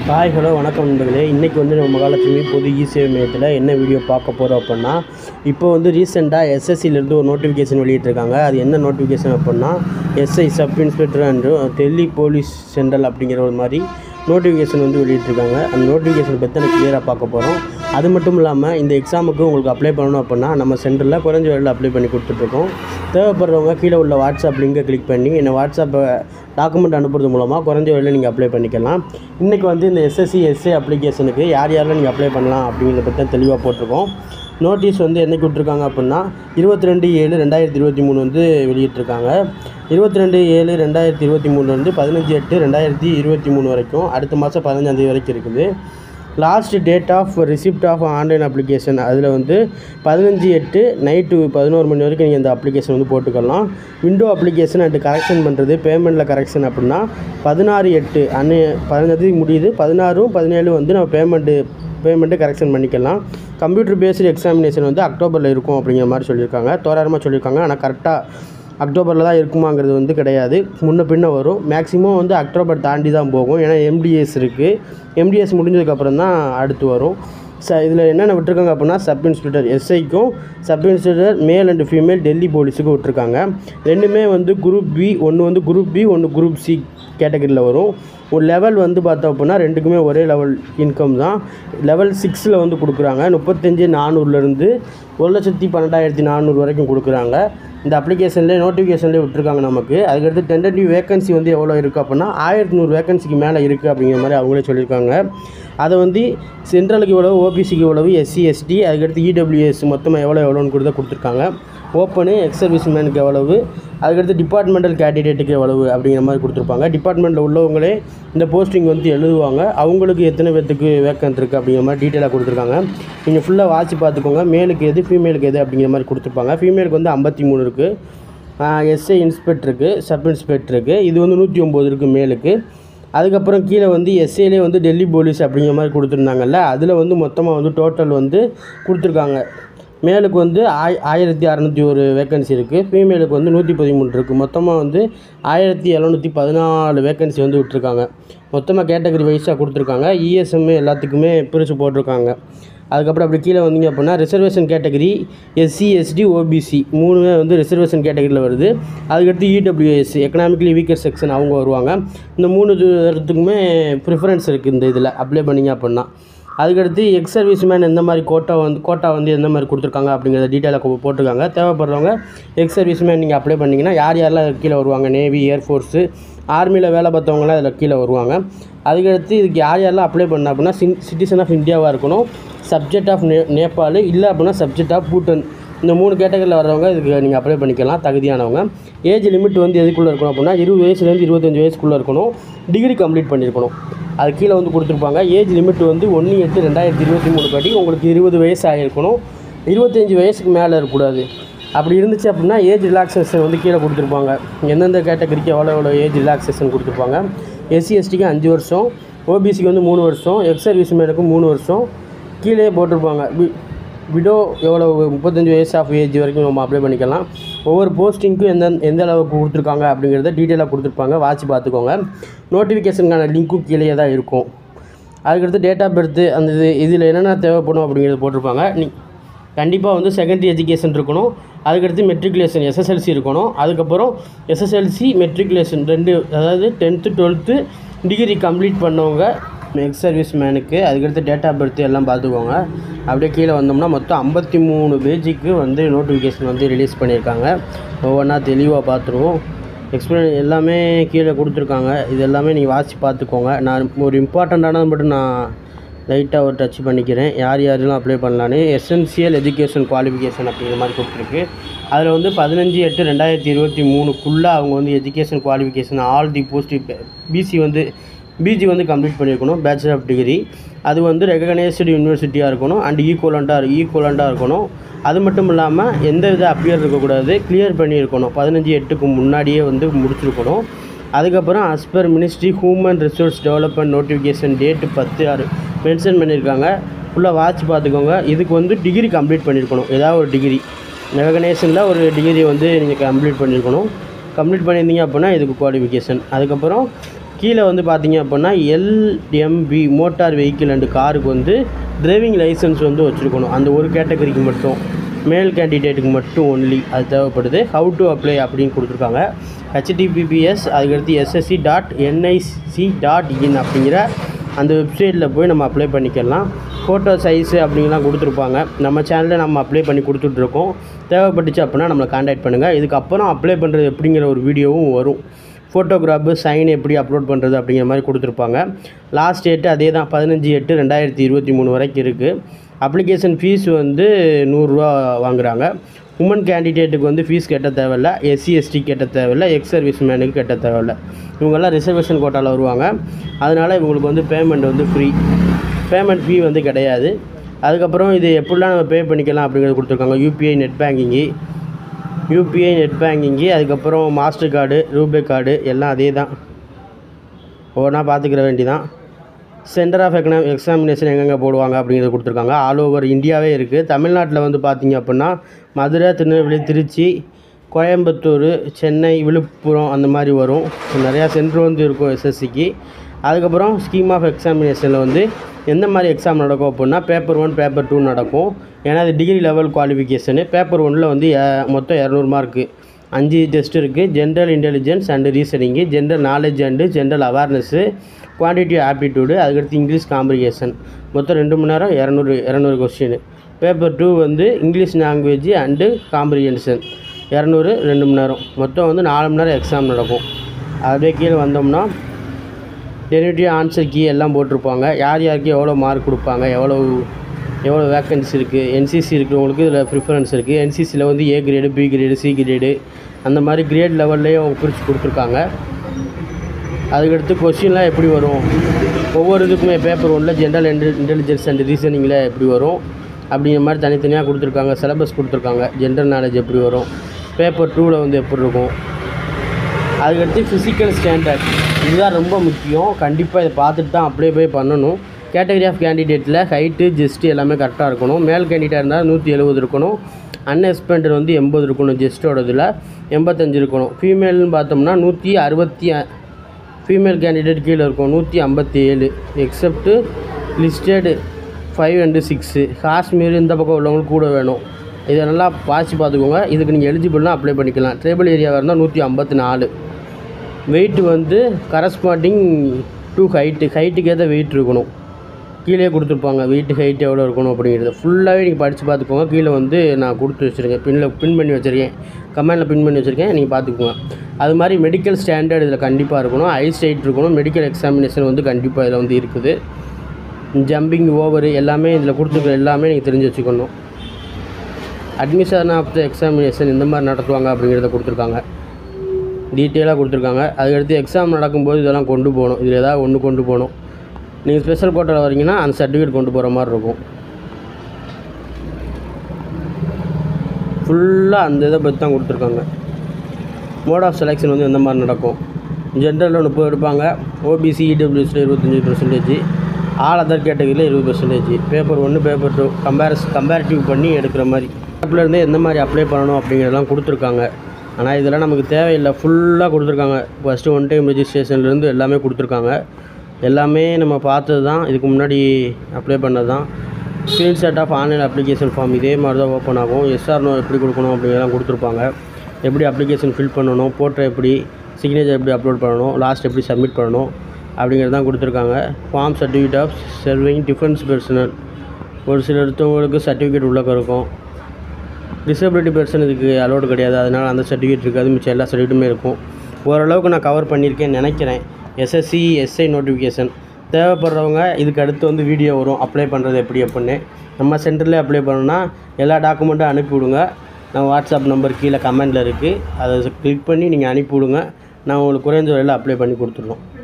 hi hello வணக்கம் நண்பர்களே இன்றைக்கி வந்து நம்ம மகாலட்சுமி பொது இ சேவை மையத்தில் என்ன வீடியோ பார்க்க போகிறோம் அப்படின்னா இப்போ வந்து ரீசெண்டாக எஸ்எஸ்சிலேருந்து ஒரு நோட்டிஃபிகேஷன் வெளியிட்டிருக்காங்க அது என்ன நோட்டிஃபிகேஷன் அப்படின்னா SI sub inspector and Delhi police central அப்படிங்கிற ஒரு மாதிரி நோட்டிஃபிகேஷன் வந்து வெளியிட்டிருக்காங்க அந்த நோட்டிஃபிகேஷன் பற்றி எனக்கு கிளியராக பார்க்க போகிறோம் அது மட்டும் இல்லாமல் இந்த எக்ஸாமுக்கு உங்களுக்கு அப்ளை பண்ணணும் அப்படின்னா நம்ம சென்டரில் குறைஞ்ச விலையில் அப்ளை பண்ணி கொடுத்துட்ருக்கோம் தேவைப்படுறவங்க கீழே உள்ள வாட்ஸ்அப் லிங்கை கிளிக் பண்ணி என்னை வாட்ஸ்அப்பை டாக்குமெண்ட் அனுப்புறது மூலமாக குறைஞ்ச விலையில் நீங்கள் அப்ளை பண்ணிக்கலாம் இன்றைக்கி வந்து இந்த எஸ்எஸ்சி எஸ்ஏ அப்ளிகேஷனுக்கு யார் யாரெல்லாம் நீங்கள் அப்ளை பண்ணலாம் அப்படிங்கிறத பற்றி தான் தெளிவாக போட்டிருக்கோம் நோட்டீஸ் வந்து என்னைக்கு விட்ருக்காங்க அப்படின்னா இருபத்தி ரெண்டு ஏழு ரெண்டாயிரத்தி இருபத்தி மூணு வந்து வெளியிட்டிருக்காங்க இருபத்தி ரெண்டு ஏழு ரெண்டாயிரத்தி இருபத்தி மூணு வந்து பதினஞ்சு எட்டு ரெண்டாயிரத்தி இருபத்தி மூணு வரைக்கும் அடுத்த மாதம் பதினஞ்சாந்தேதி வரைக்கும் இருக்குது last date of receipt of online application அதில் வந்து பதினஞ்சு எட்டு நைட்டு பதினோரு மணி வரைக்கும் நீங்கள் இந்த அப்ளிகேஷன் வந்து போட்டுக்கலாம் விண்டோ அப்ளிகேஷன் அண்ட் கரெக்ஷன் பண்ணுறது பேமெண்ட்டில் கரெக்ஷன் அப்படின்னா பதினாறு எட்டு அன்னை பதினஞ்சு முடியுது பதினாறும் பதினேழு வந்து நம்ம பேமெண்ட்டு பேமெண்ட்டு கரெக்ஷன் பண்ணிக்கலாம் கம்ப்யூட்டர் பேஸ்டு எக்ஸாமினேஷன் வந்து அக்டோபரில் இருக்கும் அப்படிங்கிற மாதிரி சொல்லியிருக்காங்க தோராயமாக சொல்லியிருக்காங்க ஆனால் கரெக்டாக அக்டோபரில் தான் இருக்குமாங்கிறது வந்து கிடையாது முன்ன பின்ன வரும் மேக்ஸிமம் வந்து அக்டோபர் தாண்டி தான் போகும் ஏன்னா எம்டிஎஸ் இருக்குது எம்டிஎஸ் முடிஞ்சதுக்கப்புறம் தான் அடுத்து வரும் ச இதில் என்னென்ன விட்டுருக்காங்க அப்படின்னா சப் இன்ஸ்பெக்டர் எஸ்ஐக்கும் sub inspector male and female Delhi போலீஸுக்கும் விட்டுருக்காங்க ரெண்டுமே வந்து குரூப் பி ஒன்று வந்து குரூப் பி ஒன்று குரூப் சி கேட்டகரியில் வரும் ஒரு லெவல் வந்து பார்த்தோம் அப்படின்னா ரெண்டுக்குமே ஒரே லெவல் இன்கம் தான் லெவல் சிக்ஸில் வந்து கொடுக்குறாங்க முப்பத்தஞ்சு நானூறுலேருந்து ஒரு லட்சத்தி பன்னெண்டாயிரத்தி நானூறு வரைக்கும் கொடுக்குறாங்க இந்த அப்ளிகேஷன்லேயே நோட்டிஃபிகேஷன்லேயே விட்டுருக்காங்க நமக்கு அதுக்கடுத்து டென்டேட்டிவ் வேகன்சி வந்து எவ்வளோ இருக்குது அப்படின்னா ஆயிரத்தி நூறு வேகன்சிக்கு மேலே இருக்குது அப்படிங்கிற மாதிரி அவங்களே சொல்லியிருக்காங்க அதை வந்து சென்ட்ரலுக்கு எவ்வளவு ஓபிசிக்கு எவ்வளவு எஸ்சி எஸ்டி அதுக்கடுத்து இடபிள்யூஎஸ் மொத்தமாக எவ்வளோ எவ்வளோன்னு கொடுத்தா கொடுத்துருக்காங்க ஓப்பனு எக்ஸ் சர்வீஸ் மேனுக்கு எவ்வளவு அதுக்கடுத்து டிபார்ட்மெண்டல் கேண்டிடேட்டுக்கு எவ்வளவு அப்படிங்கிற மாதிரி கொடுத்துருப்பாங்க டிபார்ட்மெண்ட்டில் உள்ளவங்களே இந்த போஸ்டிங் வந்து எழுதுவாங்க அவங்களுக்கு எத்தனை பேர்த்துக்கு வேக்கன்ட் இருக்குது அப்படிங்கிற மாதிரி டீட்டெயிலாக கொடுத்துருக்காங்க நீங்கள் ஃபுல்லாக வாட்சி பார்த்துக்கோங்க மேலுக்கு எது ஃபீமேலுக்கு எது அப்படிங்கிற மாதிரி கொடுத்துருப்பாங்க ஃபீமேலுக்கு வந்து ஐம்பத்தி மூணு இருக்குது எஸ்ஐ இன்ஸ்பெக்டருக்கு சப் இன்ஸ்பெக்டருக்கு இது வந்து நூற்றி ஒம்பது இருக்குது மேலுக்கு அதுக்கப்புறம் கீழே வந்து எஸ்ஏலே வந்து டெல்லி போலீஸ் அப்படிங்கிற மாதிரி கொடுத்துருந்தாங்கல்ல அதில் வந்து மொத்தமாக வந்து டோட்டல் வந்து கொடுத்துருக்காங்க மேலுக்கு வந்து ஆய் ஆயிரத்தி அறநூற்றி ஒரு வேக்கன்சி இருக்குது ஃபீமேலுக்கு வந்து நூற்றி பதிமூணு இருக்குது மொத்தமாக வந்து ஆயிரத்தி எழுநூற்றி பதினாலு வேக்கன்சி வந்து விட்ருக்காங்க மொத்தமாக கேட்டகரி வைஸாக கொடுத்துருக்காங்க இஎஸ்எம் எல்லாத்துக்குமே பிரித்து போட்டிருக்காங்க அதுக்கப்புறம் அப்படி கீழே வந்தீங்க அப்படின்னா reservation category SC ST OBC மூணுமே வந்து ரிசர்வேஷன் கேட்டகரியில் வருது அதுக்கடுத்து இடபிள்யூஎஸ் எக்கனாமிக்கலி வீக்கர் செக்ஷன் அவங்க வருவாங்க இந்த மூணு இதுக்குமே ப்ரிஃபரன்ஸ் இருக்குது இந்த இதில் அப்ளை பண்ணிங்க அப்படின்னா அதுக்கடுத்து எக்ஸ் சர்வீஸ் மேன் எந்த மாதிரி கோட்டா வந்து கோட்டா வந்து எந்த மாதிரி கொடுத்துருக்காங்க அப்படிங்கிறத டீட்டெயிலாக போட்டிருக்காங்க தேவைப்படுறவங்க எக்ஸ் சர்வீஸ் மேன் நீங்கள் அப்ளை பண்ணிங்கன்னா யார் யாரெல்லாம் கீழே வருவாங்க நேவி ஏர்ஃபோர்ஸு ஆர்மியில் வேலை பார்த்தவங்களாம் அதில் கீழே வருவாங்க அதுக்கடுத்து இதுக்கு யார் யாரெல்லாம் அப்ளை பண்ண அப்படின்னா சின் சிட்டிசன் ஆஃப் இந்தியாவாக இருக்கணும் சப்ஜெக்ட் ஆஃப் நே நேபாள் இல்லை அப்படின்னா சப்ஜெக்ட் ஆஃப் பூட்டன் இந்த மூணு கேட்டகரியில் வர்றவங்க இதுக்கு நீங்கள் அப்ளை பண்ணிக்கலாம் தகுதியானவங்க ஏஜ் லிமிட் வந்து எதுக்குள்ளே இருக்கணும் அப்படின்னா இருபது வயசுலேருந்து இருபத்தஞ்சி வயசுக்குள்ளே இருக்கணும் டிகிரி கம்ப்ளீட் பண்ணியிருக்கணும் அது கீழே வந்து கொடுத்துருப்பாங்க ஏஜ் லிமிட் வந்து ஒன்று எட்டு ரெண்டாயிரத்தி இருபத்தி மூணு படி உங்களுக்கு இருபது வயசு ஆகிருக்கணும் இருபத்தஞ்சி வயசுக்கு மேலே இருக்கக்கூடாது அப்படி இருந்துச்சு அப்படின்னா ஏஜ் ரிலாக்ஸேஷன் வந்து கீழே கொடுத்துருப்பாங்க எந்தெந்த கேட்டகரிக்கு எவ்வளோ எவ்வளோ ஏஜ் ரிலாக்ஸேஷன் கொடுத்துருப்பாங்க எஸ்சி எஸ்டிக்கு அஞ்சு வருஷம் ஓபிசிக்கு வந்து மூணு வருஷம் எக்ஸ் சர்வீஸ் மேனுக்கு மூணு வருஷம் கீழே போட்டிருப்பாங்க வி- விடோ எவ்வளோ முப்பத்தஞ்சு வயசு ஆஃப் ஏஜ் வரைக்கும் நம்ம அப்ளை பண்ணிக்கலாம் ஒவ்வொரு போஸ்டிங்க்கும் எந்த எந்த அளவுக்கு கொடுத்துருக்காங்க அப்படிங்கிறத டீட்டெயிலாக கொடுத்துருப்பாங்க வாட்சி பார்த்துக்கோங்க நோட்டிஃபிகேஷனுக்கான லிங்க்கும் கீழே தான் இருக்கும் அதுக்கடுத்து டேட் ஆஃப் பர்த்து அந்த இது இதில் என்னென்ன தேவைப்படும் அப்படிங்கிறத போட்டிருப்பாங்க நீ கண்டிப்பாக வந்து செகண்டரி எஜுகேஷன் இருக்கணும் அதுக்கடுத்து மெட்ரிகுலேஷன் எஸ்எஸ்எல்சி இருக்கணும் அதுக்கப்புறம் எஸ்எஸ்எல்சி மெட்ரிகுலேஷன் ரெண்டு அதாவது டென்த்து டுவெல்த்து டிகிரி கம்ப்ளீட் பண்ணவங்க எக்ஸ் சர்வீஸ் மேனுக்கு அதுக்கடுத்து டேட் ஆஃப் பர்த் எல்லாம் பார்த்துக்கோங்க அப்படியே கீழே வந்தோம்னா மொத்தம் ஐம்பத்தி மூணு பேஜுக்கு வந்து நோட்டிஃபிகேஷன் வந்து ரிலீஸ் பண்ணியிருக்காங்க ஒவ்வொன்றா தெளிவாக பார்த்துருவோம் எக்ஸ்பிளைன் எல்லாமே கீழே கொடுத்துருக்காங்க இது எல்லாமே நீங்கள் வாசித்து பார்த்துக்கோங்க நான் ஒரு இம்பார்ட்டண்ட்டானது மட்டும் நான் லைட்டாக ஒரு டச் பண்ணிக்கிறேன் யார் யாரெல்லாம் அப்ளை பண்ணலான்னு எசென்சியல் எஜுகேஷன் குவாலிஃபிகேஷன் அப்படிங்கிற மாதிரி கொடுத்துருக்கு அதில் வந்து பதினஞ்சு எட்டு ரெண்டாயிரத்தி இருபத்தி மூணுக்குள்ளே அவங்க வந்து education qualification all the post PC வந்து பிஜி வந்து கம்ப்ளீட் பண்ணியிருக்கணும் பேச்சுலர் ஆஃப் டிகிரி அது வந்து ரெகனைஸ்டு யூனிவர்சிட்டியாக இருக்கணும் அண்ட் ஈக்குவலண்ட்டாக ஈக்குவலண்ட்டாக இருக்கணும் அது மட்டும் இல்லாமல் எந்த வித அப்பியர் இருக்கக்கூடாது கிளியர் பண்ணியிருக்கணும் பதினஞ்சு எட்டுக்கு முன்னாடியே வந்து முடிச்சிருக்கணும் அதுக்கப்புறம் as per ministry human resource development notification date பத்து ஆறு மென்ஷன் பண்ணியிருக்காங்க ஃபுல்லாக வாட்ச் பார்த்துக்கோங்க இதுக்கு வந்து டிகிரி கம்ப்ளீட் பண்ணியிருக்கணும் ஏதாவது ஒரு டிகிரி ரெகனைசனில் ஒரு டிகிரி வந்து நீங்கள் கம்ப்ளீட் பண்ணியிருக்கணும் கம்ப்ளீட் பண்ணியிருந்தீங்க அப்படின்னா இதுக்கு குவாலிஃபிகேஷன் அதுக்கப்புறம் கீழே வந்து பார்த்தீங்க அப்படின்னா எல்எம்பி மோட்டார் வெஹிக்கிள் அண்டு காருக்கு வந்து டிரைவிங் லைசன்ஸ் வந்து வச்சுருக்கணும் அந்த ஒரு கேட்டகரிக்கு மட்டும் மேல் கேண்டிடேட்டுக்கு மட்டும் ஒன்லி அது தேவைப்படுது ஹவு டு அப்ளை அப்படின்னு கொடுத்துருக்காங்க ஹெச்டிபிபிஎஸ் அதுக்கடுத்து SSC dot NIC dot in அப்படிங்கிற அந்த வெப்சைட்டில் போய் நம்ம அப்ளை பண்ணிக்கலாம் ஃபோட்டோ சைஸு அப்படிங்கலாம் கொடுத்துருப்பாங்க நம்ம சேனலில் நம்ம அப்ளை பண்ணி கொடுத்துட்ருக்கோம் தேவைப்பட்டுச்சு அப்படின்னா நம்மளை காண்டாக்ட் பண்ணுங்கள் இதுக்கப்புறம் அப்ளை பண்ணுறது எப்படிங்கிற ஒரு வீடியோவும் வரும் ஃபோட்டோகிராஃபு சைன் எப்படி அப்லோட் பண்ணுறது அப்படிங்கிற மாதிரி கொடுத்துருப்பாங்க லாஸ்ட் டேட்டு அதே தான் பதினஞ்சு எட்டு ரெண்டாயிரத்தி இருபத்தி மூணு வரைக்கும் இருக்குது அப்ளிகேஷன் ஃபீஸ் வந்து நூறுரூவா வாங்குறாங்க உமன் கேண்டிடேட்டுக்கு வந்து ஃபீஸ் கட்ட தேவையில்ல எஸ்சி எஸ்டி கட்ட தேவையில்ல எக்ஸ் சர்வீஸ் மேனுக்கு கட்ட தேவையில்ல இவங்கெல்லாம் ரிசர்வேஷன் கோட்டாவில் வருவாங்க அதனால் இவங்களுக்கு வந்து பேமெண்ட் வந்து ஃப்ரீ பேமெண்ட் ஃபீ வந்து கிடையாது அதுக்கப்புறம் இது எப்படிலாம் நம்ம பே பண்ணிக்கலாம் அப்படிங்கிறது கொடுத்துருக்காங்க UPI net banking UPI net banking அதுக்கப்புறம் மாஸ்டர் கார்டு ரூபே கார்டு எல்லாம் அதே தான் ஒவ்வொன்றா பார்த்துக்கிற வேண்டிதான் சென்டர் ஆஃப் எக்கனா எக்ஸாமினேஷன் எங்கெங்கே போடுவாங்க அப்படிங்கிறது கொடுத்துருக்காங்க ஆல் ஓவர் இந்தியாவே இருக்குது தமிழ்நாட்டில் வந்து பார்த்தீங்க அப்படின்னா மதுரை திருநெல்வேலி திருச்சி கோயம்புத்தூர் சென்னை விழுப்புரம் அந்த மாதிரி வரும் நிறையா சென்டர் வந்து இருக்கும் எஸ்எஸ்சிக்கு அதுக்கப்புறம் ஸ்கீம் ஆஃப் எக்ஸாமினேஷனில் வந்து எந்த மாதிரி எக்ஸாம் நடக்கும் அப்படின்னா பேப்பர் ஒன் பேப்பர் டூ நடக்கும் ஏன்னா அது டிகிரி லெவல் குவாலிஃபிகேஷனு பேப்பர் ஒன்னில் வந்து எ- மொத்தம் இரநூறு மார்க்கு அஞ்சு டெஸ்ட் இருக்குது general intelligence and reasoning general knowledge and general awareness quantity aptitude அதுக்கடுத்து இங்கிலீஷ் காம்ப்ரிகேஷன் மொத்தம் ரெண்டு மணி நேரம் இரநூறு இரநூறு கொஸ்டின் பேப்பர் டூ வந்து இங்கிலீஷ் லாங்குவேஜ் அண்டு காம்ப்ரிஹென்ஷன் இரநூறு ரெண்டு மணி நேரம் மொத்தம் வந்து நாலு மணி நேரம் எக்ஸாம் நடக்கும் அப்படியே கீழே வந்தோம்னா டெரிவேட்டிவ் ஆன்சர் கீ எல்லாம் போட்டிருப்பாங்க யார் யாருக்கு எவ்வளோ மார்க் கொடுப்பாங்க எவ்வளோ எவ்வளோ வேக்கன்சி இருக்குது என்சிசி இருக்கிறவங்களுக்கு இதில் ப்ரிஃபரன்ஸ் இருக்குது என்சிசியில் வந்து A grade B grade C grade அந்த மாதிரி கிரேட் லெவல்லையும் அவங்க பிரித்து கொடுத்துருக்காங்க அதுக்கடுத்து கொஸ்டின்லாம் எப்படி வரும் ஒவ்வொரு இதுக்குமே பேப்பர் ஒன்றில் ஜென்ரல் இன்டெலிஜென்ஸ் அண்ட் ரீசனிங்கில் எப்படி வரும் அப்படிங்கிற மாதிரி தனித்தனியாக கொடுத்துருக்காங்க சிலபஸ் கொடுத்துருக்காங்க ஜென்ரல் நாலேஜ் எப்படி வரும் பேப்பர் டூவில் வந்து எப்படி இருக்கும் அதுக்கடுத்து ஃபிசிக்கல் ஸ்டாண்டர்ட் இதுதான் ரொம்ப முக்கியம் கண்டிப்பாக இதை பார்த்துட்டு தான் அப்ளை போய் பண்ணணும் கேட்டகரி ஆஃப் கேண்டிடேட்டில் ஹைட்டு ஜெஸ்ட்டு எல்லாமே கரெக்டாக இருக்கணும் மேல் கேண்டிடேட் இருந்தால் நூற்றி எழுபது இருக்கணும் அன்எக்ஸ்பெண்டட் வந்து எண்பது இருக்கணும் ஜெஸ்ட்டோட இதில் எண்பத்தஞ்சு இருக்கணும் ஃபீமேல்னு பார்த்தோம்னா நூற்றி அறுபத்தி ஃபீமேல் கேண்டிடேட் கீழே இருக்கும் நூற்றி ஐம்பத்தி ஏழு except listed five and six Kashmir இந்த பக்கம் உள்ளவங்களுக்கு கூட வேணும் இதை நல்லா வாசி பார்த்துக்கோங்க இதுக்கு நீங்கள் எலிஜிபிள்னா அப்ளை பண்ணிக்கலாம் ட்ரைபல் ஏரியாவாக இருந்தால் நூற்றி ஐம்பத்தி நாலு வெயிட் வந்து கரஸ்பாண்டிங் டு ஹைட்டு ஹைட்டுக்கு ஏற்ற வெயிட் இருக்கணும் கீழே கொடுத்துருப்பாங்க வெயிட் ஹைட் எவ்வளோ இருக்கணும் அப்படிங்கிறது ஃபுல்லாகவே நீங்கள் படித்து பார்த்துக்கோங்க கீழே வந்து நான் கொடுத்து வச்சுருக்கேன் பின்னில் பின் பண்ணி வச்சுருக்கேன் கமெண்டில் பின் பண்ணி வச்சுருக்கேன் நீங்கள் பார்த்துக்கோங்க அது மாதிரி மெடிக்கல் ஸ்டாண்டர்ட் இதில் கண்டிப்பாக இருக்கணும் ஐ ஸ்டைட் இருக்கணும் மெடிக்கல் எக்ஸாமினேஷன் வந்து கண்டிப்பாக இதில் வந்து இருக்குது ஜம்பிங் ஓவர் எல்லாமே இதில் கொடுத்துருக்க எல்லாமே நீங்கள் தெரிஞ்சு வச்சுக்கணும் அட்மிஷன் ஆஃப் த எக்ஸாமினேஷன் இந்த மாதிரி நடத்துவாங்க அப்படிங்கிறத கொடுத்துருக்காங்க டீட்டெயிலாக கொடுத்துருக்காங்க அதுக்கடுத்து எக்ஸாம் நடக்கும்போது இதெல்லாம் கொண்டு போகணும் இதில் ஏதாவது ஒன்று கொண்டு போகணும் நீங்கள் ஸ்பெஷல் கோட்டாவில் வரீங்கன்னா அந்த சர்டிஃபிகேட் கொண்டு போகிற மாதிரி இருக்கும் ஃபுல்லாக அந்த இதை பற்றி தான் கொடுத்துருக்காங்க மோட் ஆஃப் செலெக்ஷன் வந்து எந்த மாதிரி நடக்கும் ஜென்ரலில் முப்பது எடுப்பாங்க ஓபிசி இடபிள்யூஸில் இருபத்தஞ்சி பர்சன்டேஜ் ஆல் அதர் கேட்டகரியில் இருபது பர்சன்டேஜ் பேப்பர் ஒன்று பேப்பர் டூ கம்பேரஸ் கம்பேரிட்டிவ் பண்ணி எடுக்கிற மாதிரி இருந்து எந்த மாதிரி அப்ளை பண்ணணும் அப்படிங்கிறதெல்லாம் கொடுத்துருக்காங்க ஆனால் இதெல்லாம் நமக்கு தேவையில்லை ஃபுல்லாக கொடுத்துருக்காங்க ஃபஸ்ட்டு ஒன் டைம் ரெஜிஸ்ட்ரேஷன்லேருந்து எல்லாமே கொடுத்துருக்காங்க எல்லாமே நம்ம பார்த்தது தான் இதுக்கு முன்னாடி அப்ளை பண்ணது தான் screenshot of online application form இதே மாதிரி தான் ஓப்பன் ஆகும் எஸ்ஆர்னோ எப்படி கொடுக்கணும் அப்படிங்கிறதெல்லாம் கொடுத்துருப்பாங்க எப்படி அப்ளிகேஷன் ஃபில் பண்ணணும் போட்டோ எப்படி சிக்னேச்சர் எப்படி அப்லோட் பண்ணணும் லாஸ்ட் எப்படி சப்மிட் பண்ணணும் அப்படிங்கிறது தான் கொடுத்துருக்காங்க form certificate of serving defence personnel ஒரு சில இடத்தவங்களுக்கு சர்டிஃபிகேட் உள்ளக்க இருக்கும் டிசபிலிட்டி பர்சன் இதுக்கு அலோடு கிடையாது அதனால் அந்த சர்டிஃபிகேட் இருக்காது மிச்சம் எல்லா சர்டிஃபிகேட்டுமே இருக்கும் ஓரளவுக்கு நான் கவர் பண்ணியிருக்கேன்னு நினைக்கிறேன் எஸ்எஸ்சி எஸ்ஐ நோட்டிஃபிகேஷன் தேவைப்படுறவங்க இதுக்கு அடுத்து வந்து வீடியோ வரும் அப்ளை பண்ணுறது எப்படி அப்படின்னு நம்ம சென்டர்லேயே அப்ளை பண்ணணும்னா எல்லா டாக்குமெண்ட்டும் அனுப்பி விடுங்க நம்ம வாட்ஸ்அப் நம்பர் கீழே கமெண்டில் இருக்குது அதை கிளிக் பண்ணி நீங்கள் அனுப்பி விடுங்க நான் உங்களுக்கு குறைந்த விலையில் அப்ளை பண்ணி கொடுத்துருவோம்